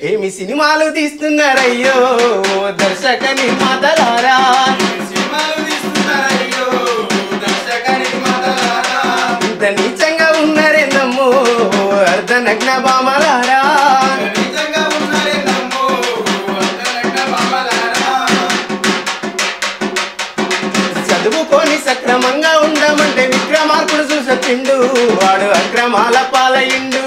ఏమి సినిమాలు తీస్తున్నారయ్యో దర్శక నిర్మాతలారా సినిమాలు తీస్తున్నారయ్యో దర్శక నిర్మాతలారా ఇంత నీచంగా ఉన్నారేందమ్మో అర్ధనగ్న బామలారా నిజంగా ఉన్నారే నమ్ము అంతరంగ బామలారా చదువుకొని సక్రమంగా ఉండమంటే విక్రమార్కుడు చూసొచ్చిండు వాడు అక్రమాల పాలయిండు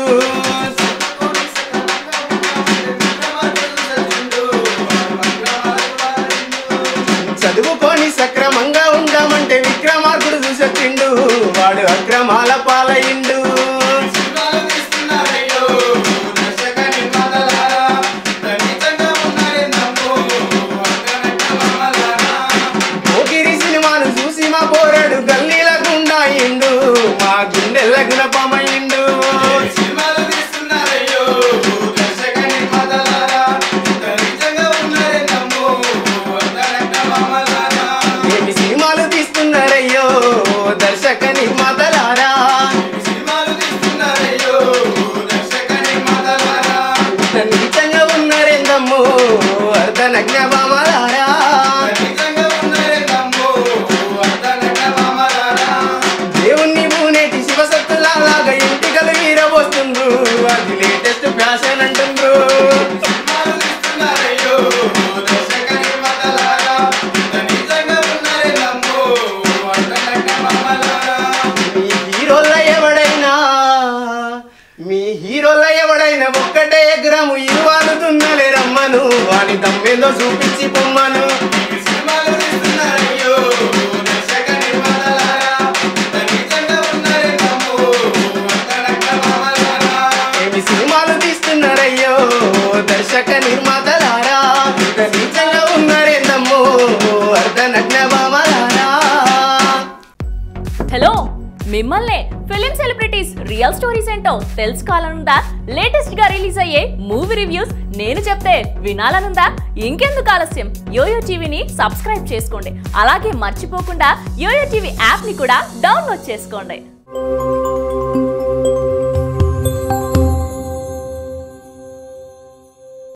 చదువుకొని సక్రమంగా ఉండమంటే విక్రమార్కుడు చూసొచ్చిండు వాడు అక్రమాల పాలయిండు సినిమాలు తీస్తున్నారయ్యో దర్శక నిర్మాతలారా నిజంగా ఉన్నారే నమ్ము అంతరంగ బామలారా పోకిరి సినిమాను చూసి మా పోరాడు గల్లీల గుండాయిండు మా గుండెల గుణపమయిండు సినిమాలు తీస్తున్నారయ్యో దర్శక నిర్మాతలారా నిజంగా ఉన్నారే నమ్ము అంతరంగ బామలారా ఏమి సినిమాలు తీస్తున్నారయ్యో దర్శక నిర్మాతలారా సినిమాలు తీస్తున్నారయ్యో దర్శక నిర్మాతలారా ఇంత నీచంగా ఉన్నారేందమ్మో అర్ధనగ్న బామలారా నిజంగా ఉన్నారే నమ్ము అంతరంగ బామలారా దేవుణ్ణి పూనేటి శివసత్తులాగా ఇంటికలు వీరబోస్తుండ్రు అది లేటెస్ట్ ఫ్యాషన్ అంటుండ్రు సినిమాలు తీస్తున్నారయ్యో దర్శక నిర్మాతలారా నిజంగా ఉన్నారే నమ్ము అంతరంగ బామలారా మీ హీరోల ఎవడైనా మీ హీరోల ఎవడైనా ఒక్కటే ఎగ్రము ఇరువాలు దున్నలే రమ్మను వాని తమ్మేందో చూపించి పొమ్మను సినిమాలు తీస్తున్నారయ్యో దర్శక నిర్మాతలారా నిజంగా ఉన్నారే నమ్ము అంతరంగ బామలారా ఏమి సినిమాలు తీస్తున్నారయ్యో దర్శక నిర్మాతలారా ఇంత నీచంగా ఉన్నారేందమ్మో అర్ధనగ్న బామలారా హలో మిమ్మల్నే ఫిలిం సెలబ్రిటీస్ రియల్ స్టోరీస్ ఏంటో తెలుసుకోవాలనుందా లేటెస్ట్ గా రిలీజ్ అయ్యే మూవీ రివ్యూస్ నేను చెప్తే వినాలనుందా ఇంకెందుకు ఆలస్యం యోయో టీవీని సబ్స్క్రైబ్ చేసుకోండి అలాగే మర్చిపోకుండా యోయో టీవీ యాప్ ని కూడా డౌన్లోడ్ చేసుకోండి